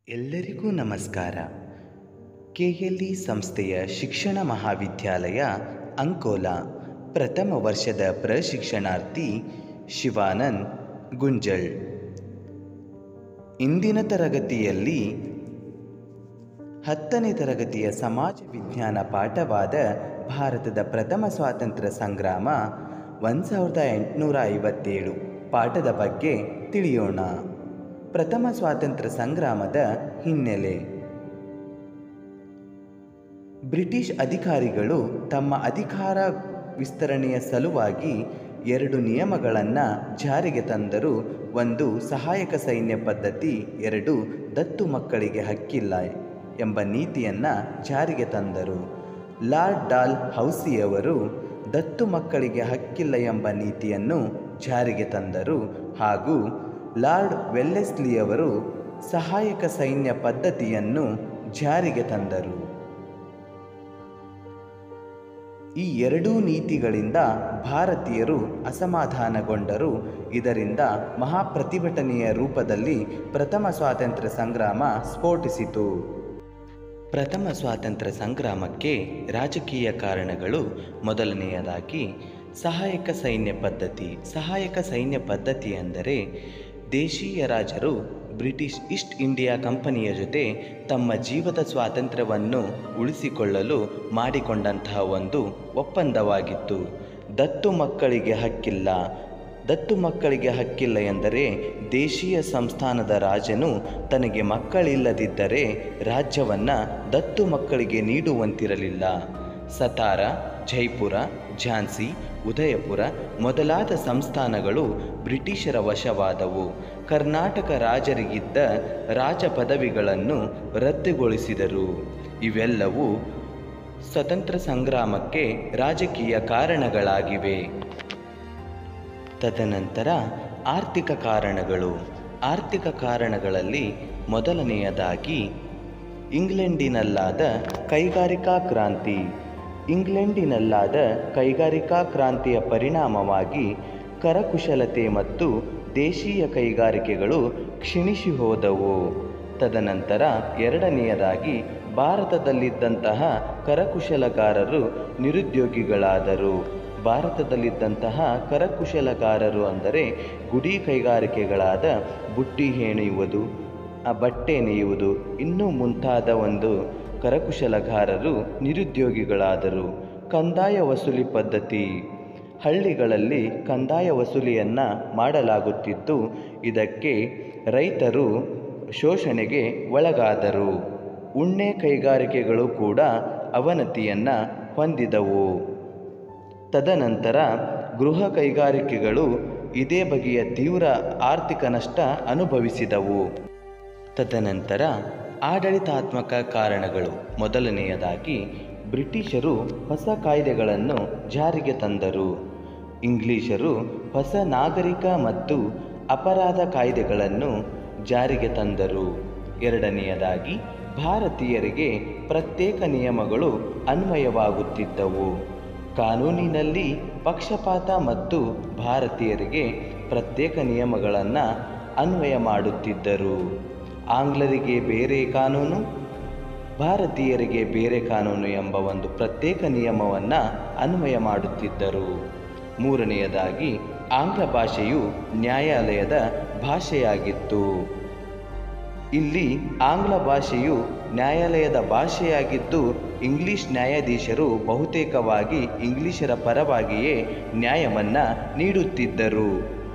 ಎಲ್ಲರಿಗೂ ನಮಸ್ಕಾರ ಕೆಎಲ್ಇ ಸಂಸ್ಥೆಯ ಶಿಕ್ಷಣ ಮಹಾವಿದ್ಯಾಲಯ ಅಂಕೋಲಾ ಪ್ರಥಮ ವರ್ಷದ ಪ್ರಶಿಕ್ಷಣಾರ್ಥಿ ಶಿವಾನಂದ್ ಗುಂಜಳ್ ಇಂದಿನ ತರಗತಿಯಲ್ಲಿ ಹತ್ತನೇ ತರಗತಿಯ ಸಮಾಜ ವಿಜ್ಞಾನ ಪಾಠವಾದ ಭಾರತದ ಪ್ರಥಮ ಸ್ವಾತಂತ್ರ್ಯ ಸಂಗ್ರಾಮ ಒಂದು ಸಾವಿರದ ಎಂಟುನೂರ ಐವತ್ತೇಳು ಪಾಠದ ಬಗ್ಗೆ ತಿಳಿಯೋಣ ಪ್ರಥಮ ಸ್ವಾತಂತ್ರ್ಯ ಸಂಗ್ರಾಮದ ಹಿನ್ನೆಲೆ ಬ್ರಿಟಿಷ್ ಅಧಿಕಾರಿಗಳು ತಮ್ಮ ಅಧಿಕಾರ ವಿಸ್ತರಣೆಯ ಸಲುವಾಗಿ ಎರಡು ನಿಯಮಗಳನ್ನು ಜಾರಿಗೆ ತಂದರು ಒಂದು ಸಹಾಯಕ ಸೈನ್ಯ ಪದ್ಧತಿ ಎರಡು ದತ್ತು ಮಕ್ಕಳಿಗೆ ಹಕ್ಕಿಲ್ಲ ಎಂಬ ನೀತಿಯನ್ನು ಜಾರಿಗೆ ತಂದರು ಲಾರ್ಡ್ ಡಾಲ್ ಹೌಸಿಯವರು ದತ್ತು ಮಕ್ಕಳಿಗೆ ಹಕ್ಕಿಲ್ಲ ಎಂಬ ನೀತಿಯನ್ನು ಜಾರಿಗೆ ತಂದರು ಹಾಗೂ ಲಾರ್ಡ್ ವೆಲ್ಲೆಸ್ಲಿಯವರು ಸಹಾಯಕ ಸೈನ್ಯ ಪದ್ಧತಿಯನ್ನು ಜಾರಿಗೆ ತಂದರು ಈ ಎರಡೂ ನೀತಿಗಳಿಂದ ಭಾರತೀಯರು ಅಸಮಾಧಾನಗೊಂಡರು ಇದರಿಂದ ಮಹಾಪ್ರತಿಭಟನೆಯ ರೂಪದಲ್ಲಿ ಪ್ರಥಮ ಸ್ವಾತಂತ್ರ್ಯ ಸಂಗ್ರಾಮ ಸ್ಫೋಟಿಸಿತು ಪ್ರಥಮ ಸ್ವಾತಂತ್ರ್ಯ ಸಂಗ್ರಾಮಕ್ಕೆ ರಾಜಕೀಯ ಕಾರಣಗಳು ಮೊದಲನೆಯದಾಗಿ ಸಹಾಯಕ ಸೈನ್ಯ ಪದ್ಧತಿ ಸಹಾಯಕ ಸೈನ್ಯ ಪದ್ಧತಿ ಎಂದರೆ ದೇಶೀಯ ರಾಜರು ಬ್ರಿಟಿಷ್ ಈಸ್ಟ್ ಇಂಡಿಯಾ ಕಂಪನಿಯ ಜೊತೆ ತಮ್ಮ ಜೀವದ ಸ್ವಾತಂತ್ರ್ಯವನ್ನು ಉಳಿಸಿಕೊಳ್ಳಲು ಮಾಡಿಕೊಂಡಂತಹ ಒಂದು ಒಪ್ಪಂದವಾಗಿತ್ತು ದತ್ತು ಮಕ್ಕಳಿಗೆ ಹಕ್ಕಿಲ್ಲ ದತ್ತು ಮಕ್ಕಳಿಗೆ ಹಕ್ಕಿಲ್ಲ ಎಂದರೆ ದೇಶೀಯ ಸಂಸ್ಥಾನದ ರಾಜನು ತನಗೆ ಮಕ್ಕಳಿಲ್ಲದಿದ್ದರೆ ರಾಜ್ಯವನ್ನು ದತ್ತು ಮಕ್ಕಳಿಗೆ ನೀಡುವಂತಿರಲಿಲ್ಲ ಸತಾರ ಜೈಪುರ ಝಾನ್ಸಿ ಉದಯಪುರ ಮೊದಲಾದ ಸಂಸ್ಥಾನಗಳು ಬ್ರಿಟಿಷರ ವಶವಾದವು ಕರ್ನಾಟಕ ರಾಜರಿಗಿದ್ದ ರಾಜ ಪದವಿಗಳನ್ನು ರದ್ದುಗೊಳಿಸಿದರು ಇವೆಲ್ಲವೂ ಸ್ವತಂತ್ರ ಸಂಗ್ರಾಮಕ್ಕೆ ರಾಜಕೀಯ ಕಾರಣಗಳಾಗಿವೆ ತದನಂತರ ಆರ್ಥಿಕ ಕಾರಣಗಳು ಆರ್ಥಿಕ ಕಾರಣಗಳಲ್ಲಿ ಮೊದಲನೆಯದಾಗಿ ಇಂಗ್ಲೆಂಡಿನಲ್ಲಾದ ಕೈಗಾರಿಕಾ ಕ್ರಾಂತಿ ಇಂಗ್ಲೆಂಡಿನಲ್ಲಾದ ಕೈಗಾರಿಕಾ ಕ್ರಾಂತಿಯ ಪರಿಣಾಮವಾಗಿ ಕರಕುಶಲತೆ ಮತ್ತು ದೇಶೀಯ ಕೈಗಾರಿಕೆಗಳು ಕ್ಷೀಣಿಸಿ ಹೋದವು ತದನಂತರ ಎರಡನೆಯದಾಗಿ ಭಾರತದಲ್ಲಿದ್ದಂತಹ ಕರಕುಶಲಗಾರರು ನಿರುದ್ಯೋಗಿಗಳಾದರು ಭಾರತದಲ್ಲಿದ್ದಂತಹ ಕರಕುಶಲಗಾರರು ಅಂದರೆ ಗುಡಿ ಕೈಗಾರಿಕೆಗಳಾದ ಬುಟ್ಟಿ ಹೆಣೆಯುವುದು ಆ ಬಟ್ಟೆ ನೇಯುವುದು ಇನ್ನೂ ಮುಂತಾದ ಒಂದು ಕರಕುಶಲಗಾರರು ನಿರುದ್ಯೋಗಿಗಳಾದರು ಕಂದಾಯ ವಸೂಲಿ ಪದ್ಧತಿ ಹಳ್ಳಿಗಳಲ್ಲಿ ಕಂದಾಯ ವಸೂಲಿಯನ್ನು ಮಾಡಲಾಗುತ್ತಿದ್ದು ಇದಕ್ಕೆ ರೈತರು ಶೋಷಣೆಗೆ ಒಳಗಾದರು ಉಣ್ಣೆ ಕೈಗಾರಿಕೆಗಳು ಕೂಡ ಅವನತಿಯನ್ನು ಹೊಂದಿದವು ತದನಂತರ ಗೃಹ ಕೈಗಾರಿಕೆಗಳು ಇದೇ ಬಗೆಯ ತೀವ್ರ ಆರ್ಥಿಕ ನಷ್ಟ ಅನುಭವಿಸಿದವು ತದನಂತರ ಆಡಳಿತಾತ್ಮಕ ಕಾರಣಗಳು ಮೊದಲನೆಯದಾಗಿ ಬ್ರಿಟಿಷರು ಹೊಸ ಕಾಯ್ದೆಗಳನ್ನು ಜಾರಿಗೆ ತಂದರು ಇಂಗ್ಲಿಷರು ಹೊಸ ನಾಗರಿಕ ಮತ್ತು ಅಪರಾಧ ಕಾಯ್ದೆಗಳನ್ನು ಜಾರಿಗೆ ತಂದರು ಎರಡನೆಯದಾಗಿ ಭಾರತೀಯರಿಗೆ ಪ್ರತ್ಯೇಕ ನಿಯಮಗಳು ಅನ್ವಯವಾಗುತ್ತಿದ್ದವು ಕಾನೂನಿನಲ್ಲಿ ಪಕ್ಷಪಾತ ಮತ್ತು ಭಾರತೀಯರಿಗೆ ಪ್ರತ್ಯೇಕ ನಿಯಮಗಳನ್ನು ಅನ್ವಯ ಮಾಡುತ್ತಿದ್ದರು ಆಂಗ್ಲರಿಗೆ ಬೇರೆ ಕಾನೂನು ಭಾರತೀಯರಿಗೆ ಬೇರೆ ಕಾನೂನು ಎಂಬ ಒಂದು ಪ್ರತ್ಯೇಕ ನಿಯಮವನ್ನು ಅನ್ವಯ ಮಾಡುತ್ತಿದ್ದರು ಮೂರನೆಯದಾಗಿ ಆಂಗ್ಲ ಭಾಷೆಯು ನ್ಯಾಯಾಲಯದ ಭಾಷೆಯಾಗಿತ್ತು ಇಲ್ಲಿ ಆಂಗ್ಲ ಭಾಷೆಯು ನ್ಯಾಯಾಲಯದ ಭಾಷೆಯಾಗಿದ್ದು ಇಂಗ್ಲಿಷ್ ನ್ಯಾಯಾಧೀಶರು ಬಹುತೇಕವಾಗಿ ಇಂಗ್ಲಿಷರ ಪರವಾಗಿಯೇ ನ್ಯಾಯವನ್ನು ನೀಡುತ್ತಿದ್ದರು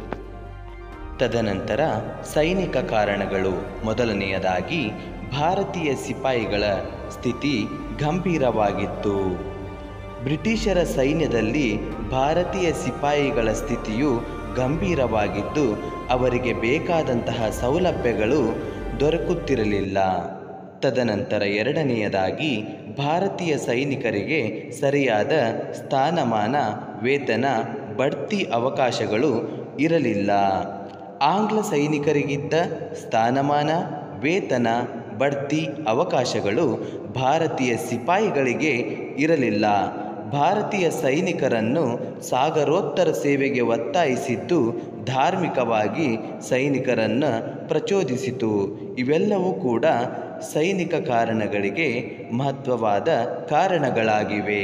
ತದನಂತರ ಸೈನಿಕ ಕಾರಣಗಳು ಮೊದಲನೆಯದಾಗಿ ಭಾರತೀಯ ಸಿಪಾಯಿಗಳ ಸ್ಥಿತಿ ಗಂಭೀರವಾಗಿತ್ತು ಬ್ರಿಟಿಷರ ಸೈನ್ಯದಲ್ಲಿ ಭಾರತೀಯ ಸಿಪಾಯಿಗಳ ಸ್ಥಿತಿಯು ಗಂಭೀರವಾಗಿದ್ದು ಅವರಿಗೆ ಬೇಕಾದಂತಹ ಸೌಲಭ್ಯಗಳು ದೊರಕುತ್ತಿರಲಿಲ್ಲ ತದನಂತರ ಎರಡನೆಯದಾಗಿ ಭಾರತೀಯ ಸೈನಿಕರಿಗೆ ಸರಿಯಾದ ಸ್ಥಾನಮಾನ ವೇತನ ಬಡ್ತಿ ಅವಕಾಶಗಳು ಇರಲಿಲ್ಲ ಆಂಗ್ಲ ಸೈನಿಕರಿಗಿದ್ದ ಸ್ಥಾನಮಾನ ವೇತನ ಬಡ್ತಿ ಅವಕಾಶಗಳು ಭಾರತೀಯ ಸಿಪಾಯಿಗಳಿಗೆ ಇರಲಿಲ್ಲ ಭಾರತೀಯ ಸೈನಿಕರನ್ನು ಸಾಗರೋತ್ತರ ಸೇವೆಗೆ ಒತ್ತಾಯಿಸಿದ್ದು ಧಾರ್ಮಿಕವಾಗಿ ಸೈನಿಕರನ್ನು ಪ್ರಚೋದಿಸಿತು ಇವೆಲ್ಲವೂ ಕೂಡ ಸೈನಿಕ ಕಾರಣಗಳಿಗೆ ಮಹತ್ವವಾದ ಕಾರಣಗಳಾಗಿವೆ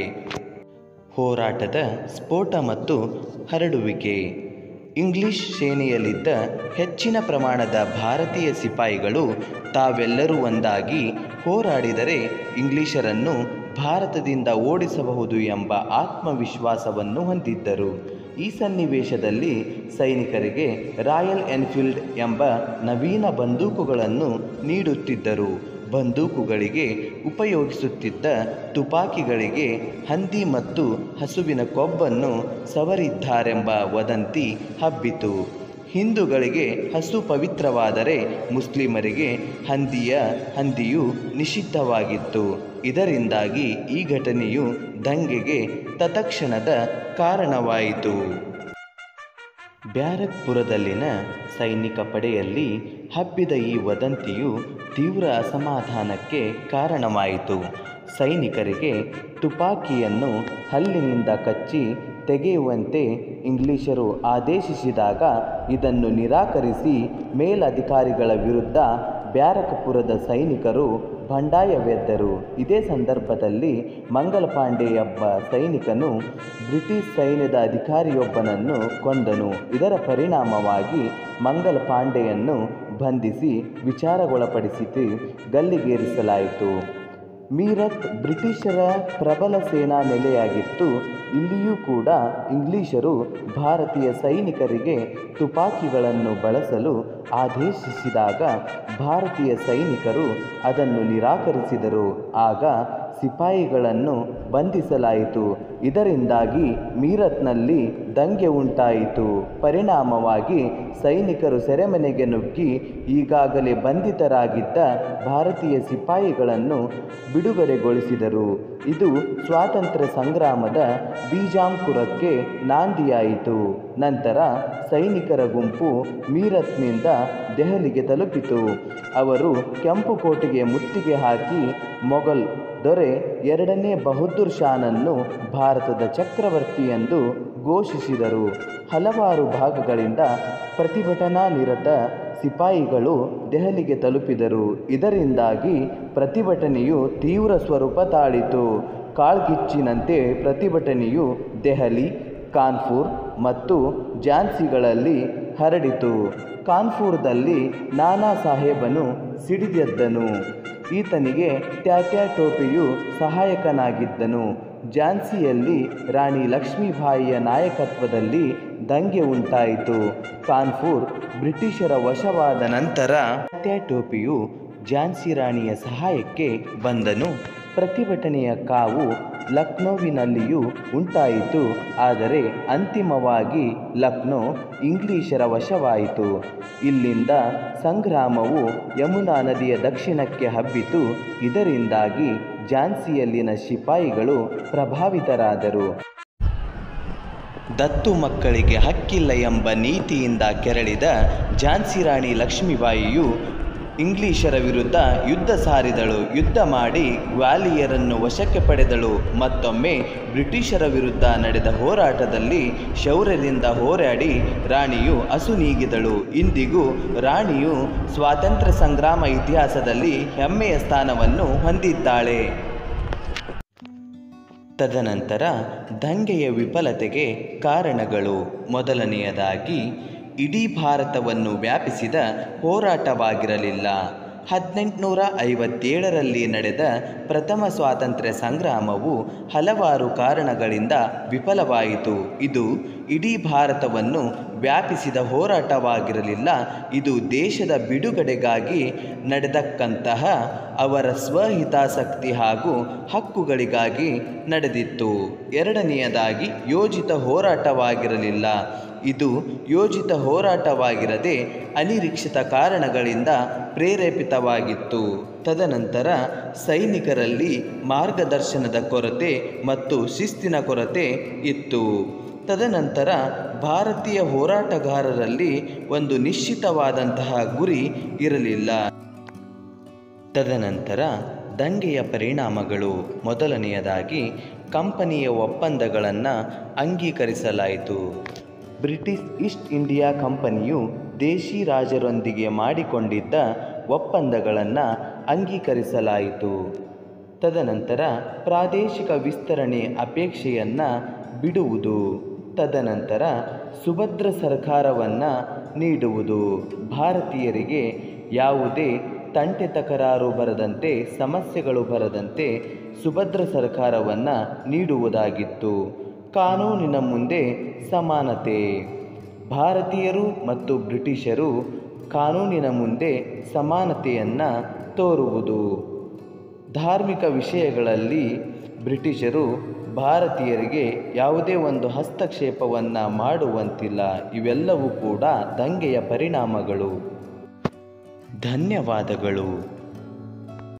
ಹೋರಾಟದ ಸ್ಫೋಟ ಮತ್ತು ಹರಡುವಿಕೆ ಇಂಗ್ಲಿಷ್ ಸೇನೆಯಲ್ಲಿದ್ದ ಹೆಚ್ಚಿನ ಪ್ರಮಾಣದ ಭಾರತೀಯ ಸಿಪಾಯಿಗಳು ತಾವೆಲ್ಲರೂ ಒಂದಾಗಿ ಹೋರಾಡಿದರೆ ಇಂಗ್ಲಿಷರನ್ನು ಭಾರತದಿಂದ ಓಡಿಸಬಹುದು ಎಂಬ ಆತ್ಮವಿಶ್ವಾಸವನ್ನು ಹೊಂದಿದ್ದರು ಈ ಸನ್ನಿವೇಶದಲ್ಲಿ ಸೈನಿಕರಿಗೆ ರಾಯಲ್ ಎನ್ಫೀಲ್ಡ್ ಎಂಬ ನವೀನ ಬಂದೂಕುಗಳನ್ನು ನೀಡುತ್ತಿದ್ದರು ಬಂದೂಕುಗಳಿಗೆ ಉಪಯೋಗಿಸುತ್ತಿದ್ದ ತುಪಾಕಿಗಳಿಗೆ ಹಂದಿ ಮತ್ತು ಹಸುವಿನ ಕೊಬ್ಬನ್ನು ಸವರಿದ್ದಾರೆಂಬ ವದಂತಿ ಹಬ್ಬಿತು ಹಿಂದೂಗಳಿಗೆ ಹಸು ಪವಿತ್ರವಾದರೆ ಮುಸ್ಲಿಮರಿಗೆ ಹಂದಿಯ ಹಂದಿಯು ನಿಷಿದ್ಧವಾಗಿತ್ತು ಇದರಿಂದಾಗಿ ಈ ಘಟನೆಯು ದಂಗೆಗೆ ತತ್ಕ್ಷಣದ ಕಾರಣವಾಯಿತು ಬ್ಯಾರಕ್ಪುರದಲ್ಲಿನ ಸೈನಿಕ ಪಡೆಯಲ್ಲಿ ಹಬ್ಬಿದ ಈ ವದಂತಿಯು ತೀವ್ರ ಅಸಮಾಧಾನಕ್ಕೆ ಕಾರಣವಾಯಿತು ಸೈನಿಕರಿಗೆ ತುಪಾಕಿಯನ್ನು ಹಲ್ಲಿನಿಂದ ಕಚ್ಚಿ ತೆಗೆಯುವಂತೆ ಇಂಗ್ಲಿಷರು ಆದೇಶಿಸಿದಾಗ ಇದನ್ನು ನಿರಾಕರಿಸಿ ಮೇಲಧಿಕಾರಿಗಳ ವಿರುದ್ಧ ಬ್ಯಾರಕ್ಪುರದ ಸೈನಿಕರು ಬಂಡಾಯವೆದ್ದರು ಇದೇ ಸಂದರ್ಭದಲ್ಲಿ ಮಂಗಲ ಪಾಂಡೆ ಎಂಬ ಸೈನಿಕನು ಬ್ರಿಟಿಷ್ ಸೈನ್ಯದ ಅಧಿಕಾರಿಯೊಬ್ಬನನ್ನು ಕೊಂದನು ಇದರ ಪರಿಣಾಮವಾಗಿ ಮಂಗಲ ಪಾಂಡೆಯನ್ನು ಬಂಧಿಸಿ ವಿಚಾರಗೊಳಪಡಿಸಿ ಗಲ್ಲಿಗೇರಿಸಲಾಯಿತು ಮೀರತ್ ಬ್ರಿಟಿಷರ ಪ್ರಬಲ ಸೇನಾ ನೆಲೆಯಾಗಿತ್ತು ಇಲ್ಲಿಯೂ ಕೂಡ ಇಂಗ್ಲಿಷರು ಭಾರತೀಯ ಸೈನಿಕರಿಗೆ ತುಪಾಕಿಗಳನ್ನು ಬಳಸಲು ಆದೇಶಿಸಿದಾಗ ಭಾರತೀಯ ಸೈನಿಕರು ಅದನ್ನು ನಿರಾಕರಿಸಿದರು ಆಗ ಸಿಪಾಯಿಗಳನ್ನು ಬಂಧಿಸಲಾಯಿತು ಇದರಿಂದಾಗಿ ಮೀರತ್ನಲ್ಲಿ ದಂಗೆ ಉಂಟಾಯಿತು ಪರಿಣಾಮವಾಗಿ ಸೈನಿಕರು ಸೆರೆಮನೆಗೆ ನುಗ್ಗಿ ಈಗಾಗಲೇ ಬಂಧಿತರಾಗಿದ್ದ ಭಾರತೀಯ ಸಿಪಾಯಿಗಳನ್ನು ಬಿಡುಗಡೆಗೊಳಿಸಿದರು ಇದು ಸ್ವಾತಂತ್ರ್ಯ ಸಂಗ್ರಾಮದ ಬೀಜಾಂಕುರಕ್ಕೆ ನಾಂದಿಯಾಯಿತು ನಂತರ ಸೈನಿಕರ ಗುಂಪು ಮೀರತ್ನಿಂದ ದೆಹಲಿಗೆ ತಲುಪಿತು ಅವರು ಕೆಂಪು ಕೋಟೆಗೆ ಮುತ್ತಿಗೆ ಹಾಕಿ ಮೊಘಲ್ ದೊರೆ ಎರಡನೇ ಬಹದ್ದೂರ್ ಶಾನನ್ನು ಭಾರತದ ಚಕ್ರವರ್ತಿ ಎಂದು ಘೋಷಿಸಿದರು ಹಲವಾರು ಭಾಗಗಳಿಂದ ಪ್ರತಿಭಟನಾ ನಿರತ ಸಿಪಾಯಿಗಳು ದೆಹಲಿಗೆ ತಲುಪಿದರು ಇದರಿಂದಾಗಿ ಪ್ರತಿಭಟನೆಯು ತೀವ್ರ ಸ್ವರೂಪ ತಾಳಿತು ಕಾಳ್ಗಿಚ್ಚಿನಂತೆ ಪ್ರತಿಭಟನೆಯು ದೆಹಲಿ ಕಾನ್ಪುರ್ ಮತ್ತು ಝಾನ್ಸಿಗಳಲ್ಲಿ ಹರಡಿತು ಕಾನ್ಪುರದಲ್ಲಿ ನಾನಾ ಸಾಹೇಬನು ಸಿಡಿದೆದ್ದನು ಈತನಿಗೆ ಟ್ಯಾಟ್ಯಾ ಟೋಪಿಯು ಸಹಾಯಕನಾಗಿದ್ದನು ಝಾನ್ಸಿಯಲ್ಲಿ ರಾಣಿ ಲಕ್ಷ್ಮೀಬಾಯಿಯ ನಾಯಕತ್ವದಲ್ಲಿ ದಂಗೆ ಉಂಟಾಯಿತು ಕಾನ್ಪುರ್ ಬ್ರಿಟಿಷರ ವಶವಾದ ನಂತರ ಟ್ಯಾಟ್ಯಾ ಟೋಪಿಯು ಝಾನ್ಸಿ ರಾಣಿಯ ಸಹಾಯಕ್ಕೆ ಬಂದನು ಪ್ರತಿಭಟನೆಯ ಕಾವು ಲಕ್ನೋವಿನಲ್ಲಿಯೂ ಉಂಟಾಯಿತು ಆದರೆ ಅಂತಿಮವಾಗಿ ಲಕ್ನೋ ಇಂಗ್ಲಿಷರ ವಶವಾಯಿತು ಇಲ್ಲಿಂದ ಸಂಗ್ರಾಮವು ಯಮುನಾ ನದಿಯ ದಕ್ಷಿಣಕ್ಕೆ ಹಬ್ಬಿತು ಇದರಿಂದಾಗಿ ಝಾನ್ಸಿಯಲ್ಲಿನ ಸಿಪಾಯಿಗಳು ಪ್ರಭಾವಿತರಾದರು ದತ್ತು ಮಕ್ಕಳಿಗೆ ಹಕ್ಕಿಲ್ಲ ಎಂಬ ನೀತಿಯಿಂದ ಕೆರಳಿದ ಝಾನ್ಸಿ ರಾಣಿ ಲಕ್ಷ್ಮೀಬಾಯಿಯು ಇಂಗ್ಲಿಷರ ವಿರುದ್ಧ ಯುದ್ಧ ಸಾರಿದಳು ಯುದ್ಧ ಮಾಡಿ ಗ್ವಾಲಿಯರನ್ನು ವಶಕ್ಕೆ ಪಡೆದಳು ಮತ್ತೊಮ್ಮೆ ಬ್ರಿಟಿಷರ ವಿರುದ್ಧ ನಡೆದ ಹೋರಾಟದಲ್ಲಿ ಶೌರ್ಯದಿಂದ ಹೋರಾಡಿ ರಾಣಿಯು ಅಸುನೀಗಿದಳು ಇಂದಿಗೂ ರಾಣಿಯು ಸ್ವಾತಂತ್ರ್ಯ ಸಂಗ್ರಾಮ ಇತಿಹಾಸದಲ್ಲಿ ಹೆಮ್ಮೆಯ ಸ್ಥಾನವನ್ನು ಹೊಂದಿದ್ದಾಳೆ ತದನಂತರ ದಂಗೆಯ ವಿಫಲತೆಗೆ ಕಾರಣಗಳು ಮೊದಲನೆಯದಾಗಿ ಇಡೀ ಭಾರತವನ್ನು ವ್ಯಾಪಿಸಿದ ಹೋರಾಟವಾಗಿರಲಿಲ್ಲ ಹದಿನೆಂಟುನೂರ ಐವತ್ತೇಳರಲ್ಲಿ ನಡೆದ ಪ್ರಥಮ ಸ್ವಾತಂತ್ರ್ಯ ಸಂಗ್ರಾಮವು ಹಲವಾರು ಕಾರಣಗಳಿಂದ ವಿಫಲವಾಯಿತು ಇದು ಇಡೀ ಭಾರತವನ್ನು ವ್ಯಾಪಿಸಿದ ಹೋರಾಟವಾಗಿರಲಿಲ್ಲ ಇದು ದೇಶದ ಬಿಡುಗಡೆಗಾಗಿ ನಡೆದಕ್ಕಂತಹ ಅವರ ಸ್ವಹಿತಾಸಕ್ತಿ ಹಾಗೂ ಹಕ್ಕುಗಳಿಗಾಗಿ ನಡೆದಿತ್ತು ಎರಡನೆಯದಾಗಿ ಯೋಜಿತ ಹೋರಾಟವಾಗಿರಲಿಲ್ಲ ಇದು ಯೋಜಿತ ಹೋರಾಟವಾಗಿರದೆ ಅನಿರೀಕ್ಷಿತ ಕಾರಣಗಳಿಂದ ಪ್ರೇರೇಪಿತವಾಗಿತ್ತು ತದನಂತರ ಸೈನಿಕರಲ್ಲಿ ಮಾರ್ಗದರ್ಶನದ ಕೊರತೆ ಮತ್ತು ಶಿಸ್ತಿನ ಕೊರತೆ ಇತ್ತು ತದನಂತರ ಭಾರತೀಯ ಹೋರಾಟಗಾರರಲ್ಲಿ ಒಂದು ನಿಶ್ಚಿತವಾದಂತಹ ಗುರಿ ಇರಲಿಲ್ಲ ತದನಂತರ ದಂಗೆಯ ಪರಿಣಾಮಗಳು ಮೊದಲನೆಯದಾಗಿ ಕಂಪನಿಯ ಒಪ್ಪಂದಗಳನ್ನು ಅಂಗೀಕರಿಸಲಾಯಿತು ಬ್ರಿಟಿಷ್ ಈಸ್ಟ್ ಇಂಡಿಯಾ ಕಂಪನಿಯು ದೇಶಿ ರಾಜರೊಂದಿಗೆ ಮಾಡಿಕೊಂಡಿದ್ದ ಒಪ್ಪಂದಗಳನ್ನು ಅಂಗೀಕರಿಸಲಾಯಿತು ತದನಂತರ ಪ್ರಾದೇಶಿಕ ವಿಸ್ತರಣೆ ಅಪೇಕ್ಷೆಯನ್ನು ಬಿಡುವುದು ತದನಂತರ ಸುಭದ್ರ ಸರ್ಕಾರವನ್ನು ನೀಡುವುದು ಭಾರತೀಯರಿಗೆ ಯಾವುದೇ ತಂಟೆ ತಕರಾರು ಬರದಂತೆ ಸಮಸ್ಯೆಗಳು ಬರದಂತೆ ಸುಭದ್ರ ಸರ್ಕಾರವನ್ನು ನೀಡುವುದಾಗಿತ್ತು ಕಾನೂನಿನ ಮುಂದೆ ಸಮಾನತೆ ಭಾರತೀಯರು ಮತ್ತು ಬ್ರಿಟಿಷರು ಕಾನೂನಿನ ಮುಂದೆ ಸಮಾನತೆಯನ್ನು ತೋರುವುದು ಧಾರ್ಮಿಕ ವಿಷಯಗಳಲ್ಲಿ ಬ್ರಿಟಿಷರು ಭಾರತೀಯರಿಗೆ ಯಾವುದೇ ಒಂದು ಹಸ್ತಕ್ಷೇಪವನ್ನು ಮಾಡುವಂತಿಲ್ಲ ಇವೆಲ್ಲವೂ ಕೂಡ ದಂಗೆಯ ಪರಿಣಾಮಗಳು ಧನ್ಯವಾದಗಳು